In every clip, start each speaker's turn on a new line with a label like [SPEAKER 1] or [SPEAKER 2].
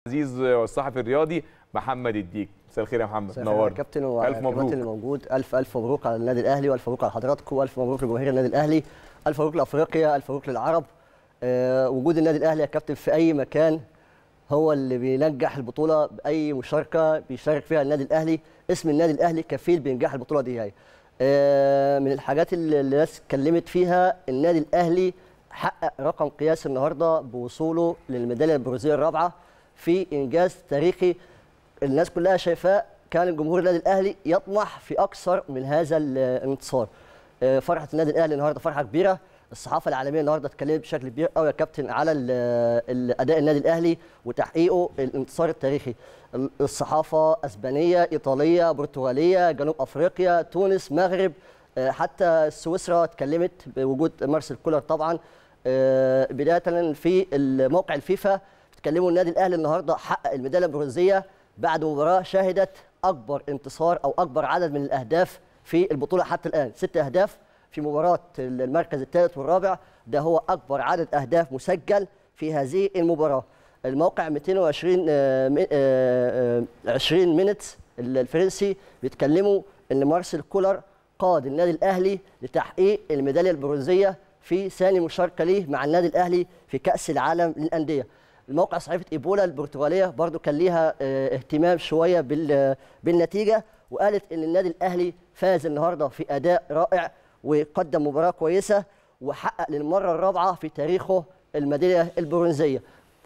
[SPEAKER 1] عزيز والصحفي الرياضي محمد الديك مساء الخير يا محمد
[SPEAKER 2] مساء الخير يا
[SPEAKER 1] نورنا
[SPEAKER 2] كابتن
[SPEAKER 1] الف
[SPEAKER 2] والكباتن
[SPEAKER 1] مبروك
[SPEAKER 2] اللي موجود الف الف مبروك على النادي الاهلي والف مبروك على حضراتكم والف مبروك لجماهير النادي الاهلي الف مبروك لافريقيا الف مبروك للعرب آه، وجود النادي الاهلي يا كابتن في اي مكان هو اللي بينجح البطوله باي مشاركه بيشارك فيها النادي الاهلي اسم النادي الاهلي كفيل بينجاح البطوله دي هي آه، من الحاجات اللي الناس اتكلمت فيها النادي الاهلي حقق رقم قياسي النهارده بوصوله للميداليه البرونزيه الرابعه في انجاز تاريخي الناس كلها شايفاه كان الجمهور النادي الاهلي يطمح في اكثر من هذا الانتصار آه، فرحه النادي الاهلي النهارده فرحه كبيره الصحافه العالميه النهارده اتكلمت بشكل كبير قوي يا كابتن على ال- ال- اداء النادي الاهلي وتحقيقه الانتصار التاريخي ال- الصحافه اسبانيه ايطاليه برتغاليه جنوب افريقيا تونس مغرب آه، حتى سويسرا اتكلمت بوجود مارسيل كولر طبعا آه، بدايه في موقع الفيفا بيتكلموا النادي الاهلي النهارده حقق الميداليه البرونزيه بعد مباراه شهدت اكبر انتصار او اكبر عدد من الاهداف في البطوله حتى الان ست اهداف في مباراه المركز الثالث والرابع ده هو اكبر عدد اهداف مسجل في هذه المباراه الموقع 220 آه، م- آه، آه، 20 مينتس الفرنسي بيتكلموا ان مارسيل كولر قاد النادي الاهلي لتحقيق الميداليه البرونزيه في ثاني مشاركه ليه مع النادي الاهلي في كاس العالم للانديه الموقع صحيفه ايبولا البرتغاليه برضو كان ليها آه، اهتمام شويه بال- بالنتيجه وقالت ان النادي الاهلي فاز النهارده في اداء رائع وقدم مباراه كويسه وحقق للمره الرابعه في تاريخه الميداليه البرونزيه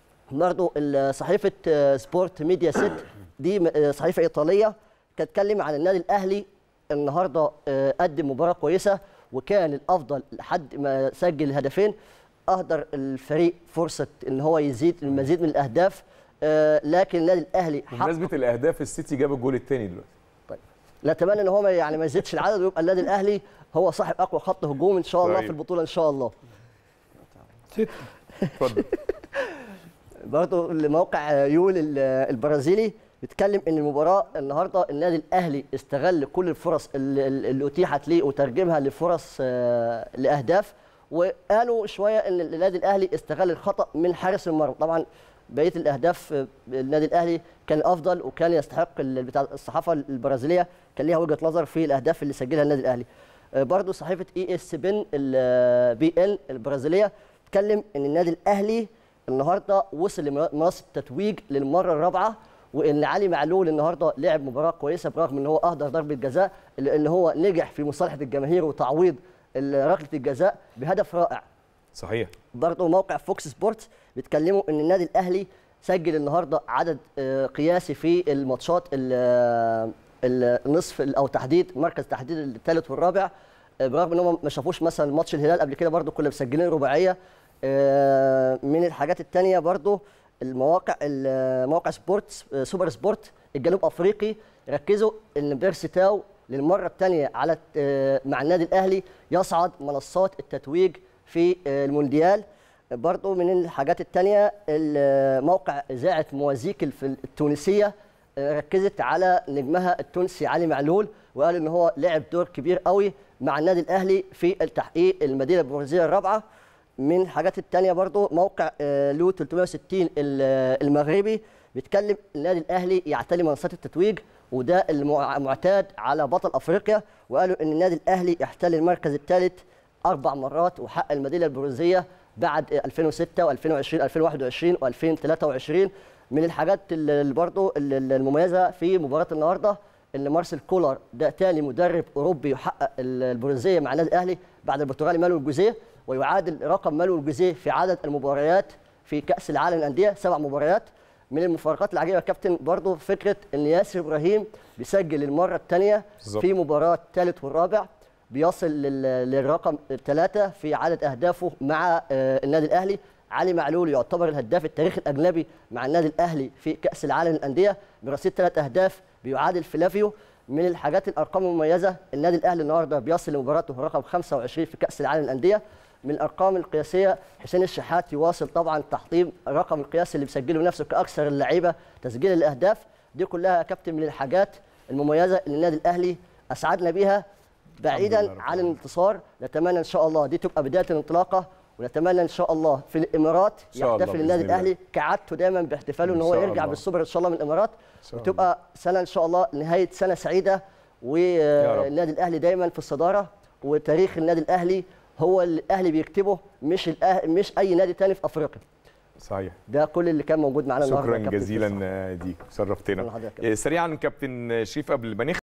[SPEAKER 2] برضو ال- صحيفه آه، سبورت ميديا ست دي م- آه، صحيفه ايطاليه تتكلم عن النادي الاهلي النهارده آه، قدم مباراه كويسه وكان الافضل لحد ما سجل الهدفين اهدر الفريق فرصه ان هو يزيد المزيد من الاهداف آه، لكن النادي الاهلي حقق
[SPEAKER 1] بمناسبه الاهداف السيتي جاب الجول الثاني دلوقتي
[SPEAKER 2] طيب نتمنى ان هو ما يعني ما يزيدش العدد ويبقى النادي الاهلي هو صاحب اقوى خط هجوم ان شاء الله
[SPEAKER 1] طيب.
[SPEAKER 2] في البطوله ان شاء الله
[SPEAKER 1] اتفضل
[SPEAKER 2] برضه الموقع يول ال- البرازيلي بيتكلم ان المباراه النهارده النادي الاهلي استغل كل الفرص اللي, اللي اتيحت ليه وترجمها لفرص آه، لاهداف وقالوا شويه ان النادي الاهلي استغل الخطا من حارس المرمى طبعا بقيه الاهداف آه، النادي الاهلي كان افضل وكان يستحق ال- بتاع الصحافه البرازيليه كان ليها وجهه نظر في الاهداف اللي سجلها النادي الاهلي آه، برضه صحيفه اي اس بن بي ان البرازيليه بتتكلم ان النادي الاهلي النهارده وصل لمنصه التتويج للمره الرابعه وان علي معلول النهارده لعب مباراه كويسه برغم ان هو اهدر ضربه جزاء الا ان هو نجح في مصالحه الجماهير وتعويض ال- ركله الجزاء بهدف رائع
[SPEAKER 1] صحيح
[SPEAKER 2] برضه موقع فوكس سبورتس بيتكلموا ان النادي الاهلي سجل النهارده عدد آه، قياسي في الماتشات ال- ال- النصف ال- او تحديد مركز تحديد الثالث والرابع آه، برغم ان هم ما شافوش مثلا ماتش الهلال قبل كده برضه كنا مسجلين رباعيه آه، من الحاجات الثانيه برضه المواقع ال- موقع سبورتس آه، سوبر سبورت الجنوب افريقي ركزوا ان بيرسي تاو للمره الثانيه على آه، مع النادي الاهلي يصعد منصات التتويج في آه، المونديال برضو من الحاجات التانية موقع إذاعة موازيك الف- التونسية آه، ركزت على نجمها التونسي علي معلول وقال إن هو لعب دور كبير قوي مع النادي الأهلي في التحقيق المدينة البرونزية الرابعة من الحاجات التانية برضو موقع آه، لو 360 ال- المغربي بيتكلم النادي الأهلي يعتلي منصات التتويج وده المعتاد على بطل أفريقيا وقالوا إن النادي الأهلي يحتل المركز الثالث اربع مرات وحقق الميداليه البرونزيه بعد 2006 و2020 2021 و2023 من الحاجات اللي برضه المميزه في مباراه النهارده ان مارسيل كولر ده تاني مدرب اوروبي يحقق البرونزيه مع النادي الاهلي بعد البرتغالي مانويل جوزيه ويعادل رقم مانويل جوزيه في عدد المباريات في كاس العالم للانديه سبع مباريات من المفارقات العجيبه يا كابتن برضه فكره ان ياسر ابراهيم بيسجل للمره الثانيه
[SPEAKER 1] بالظبط.
[SPEAKER 2] في مباراه الثالث والرابع بيصل لل- للرقم الثلاثة في عدد أهدافه مع آه، النادي الأهلي علي معلول يعتبر الهداف التاريخي الأجنبي مع النادي الأهلي في كأس العالم للأندية برصيد ثلاث أهداف بيعادل فلافيو من الحاجات الأرقام المميزة النادي الأهلي النهاردة بيصل لمباراته رقم 25 في كأس العالم للأندية من الأرقام القياسية حسين الشحات يواصل طبعا تحطيم الرقم القياسي اللي بيسجله نفسه كأكثر اللعيبة تسجيل الأهداف دي كلها يا كابتن من الحاجات المميزة اللي النادي الأهلي أسعدنا بيها
[SPEAKER 1] الحمد لله
[SPEAKER 2] بعيدا
[SPEAKER 1] رب
[SPEAKER 2] عن
[SPEAKER 1] العالمين.
[SPEAKER 2] الانتصار نتمنى ان شاء الله دي تبقى بدايه الانطلاقه ونتمنى ان شاء الله في الامارات
[SPEAKER 1] إن شاء الله
[SPEAKER 2] يحتفل النادي
[SPEAKER 1] بإذن الله.
[SPEAKER 2] الاهلي كعادته دايما باحتفاله
[SPEAKER 1] إن
[SPEAKER 2] ان هو
[SPEAKER 1] شاء
[SPEAKER 2] يرجع
[SPEAKER 1] الله.
[SPEAKER 2] بالسوبر ان شاء الله من الامارات
[SPEAKER 1] شاء الله.
[SPEAKER 2] وتبقى سنه ان شاء الله نهايه سنه سعيده
[SPEAKER 1] رب.
[SPEAKER 2] والنادي الاهلي دايما في الصداره وتاريخ النادي الاهلي هو اللي الاهلي بيكتبه مش الأه... مش اي نادي تاني في افريقيا
[SPEAKER 1] صحيح
[SPEAKER 2] ده كل اللي كان موجود معانا النهارده
[SPEAKER 1] شكرا
[SPEAKER 2] يا كابتن
[SPEAKER 1] جزيلا
[SPEAKER 2] فيصل.
[SPEAKER 1] آه، ديك شرفتنا
[SPEAKER 2] شكراً لحضرتك.
[SPEAKER 1] آه، سريعا كابتن شريف قبل ما نختم